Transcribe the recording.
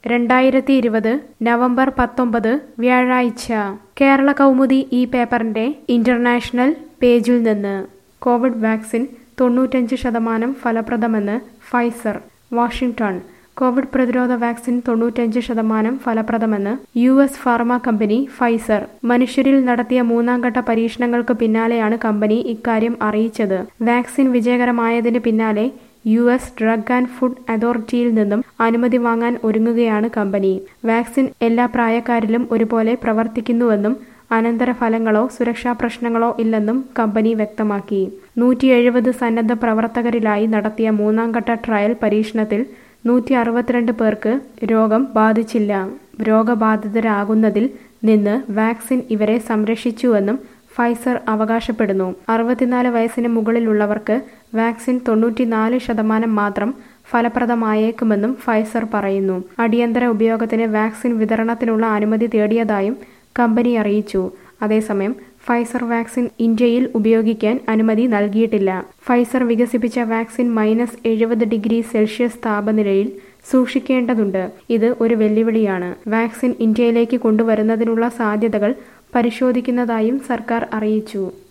രണ്ടായിരത്തി ഇരുപത് നവംബർ പത്തൊമ്പത് വ്യാഴാഴ്ച കേരള കൗമുദി ഈ പേപ്പറിന്റെ ഇന്റർനാഷണൽ പേജിൽ നിന്ന് കോവിഡ് വാക്സിൻ തൊണ്ണൂറ്റഞ്ച് ശതമാനം ഫലപ്രദമെന്ന് ഫൈസർ വാഷിംഗ്ടൺ കോവിഡ് പ്രതിരോധ വാക്സിൻ തൊണ്ണൂറ്റഞ്ച് ശതമാനം ഫലപ്രദമെന്ന് U S pharma company Pfizer മനുഷ്യരിൽ നടത്തിയ മൂന്നാം ഘട്ട പരീക്ഷണങ്ങൾക്ക് പിന്നാലെയാണ് കമ്പനി ഇക്കാര്യം അറിയിച്ചത് വാക്സിൻ വിജയകരമായതിന് പിന്നാലെ U S drug and food അതോറിറ്റിയിൽ നിന്നും അനുമതി വാങ്ങാൻ ഒരുങ്ങുകയാണ് കമ്പനി വാക്സിൻ എല്ലാ പ്രായക്കാരിലും ഒരുപോലെ പ്രവർത്തിക്കുന്നുവെന്നും അനന്തരഫലങ്ങളോ സുരക്ഷാ പ്രശ്നങ്ങളോ ഇല്ലെന്നും കമ്പനി വ്യക്തമാക്കി നൂറ്റി എഴുപത് സന്നദ്ധ പ്രവർത്തകരിലായി നടത്തിയ മൂന്നാം ഘട്ട ട്രയൽ പരീക്ഷണത്തിൽ നൂറ്റി അറുപത്തിരണ്ട് പേർക്ക് രോഗം ബാധിച്ചില്ല രോഗബാധിതരാകുന്നതിൽ നിന്ന് വാക്സിൻ ഇവരെ സംരക്ഷിച്ചുവെന്നും ഫൈസർ അവകാശപ്പെടുന്നു അറുപത്തിനാല് വയസ്സിന് മുകളിലുള്ളവർക്ക് വാക്സിൻ തൊണ്ണൂറ്റിനാല് ശതമാനം മാത്രം ഫലപ്രദമായേക്കുമെന്നും ഫൈസർ പറയുന്നു അടിയന്തര ഉപയോഗത്തിന് വാക്സിൻ വിതരണത്തിനുള്ള അനുമതി തേടിയതായും കമ്പനി അറിയിച്ചു അതേസമയം ഫൈസർ വാക്സിൻ ഇന്ത്യയിൽ ഉപയോഗിക്കാൻ അനുമതി നൽകിയിട്ടില്ല ഫൈസർ വികസിപ്പിച്ച വാക്സിൻ മൈനസ് എഴുപത് ഡിഗ്രി സെൽഷ്യസ് താപനിലയിൽ സൂക്ഷിക്കേണ്ടതുണ്ട് ഇത് ഒരു വെല്ലുവിളിയാണ് വാക്സിൻ ഇന്ത്യയിലേക്ക് കൊണ്ടുവരുന്നതിനുള്ള സാധ്യതകൾ പരിശോധിക്കുന്നതായും സർക്കാർ അറിയിച്ചു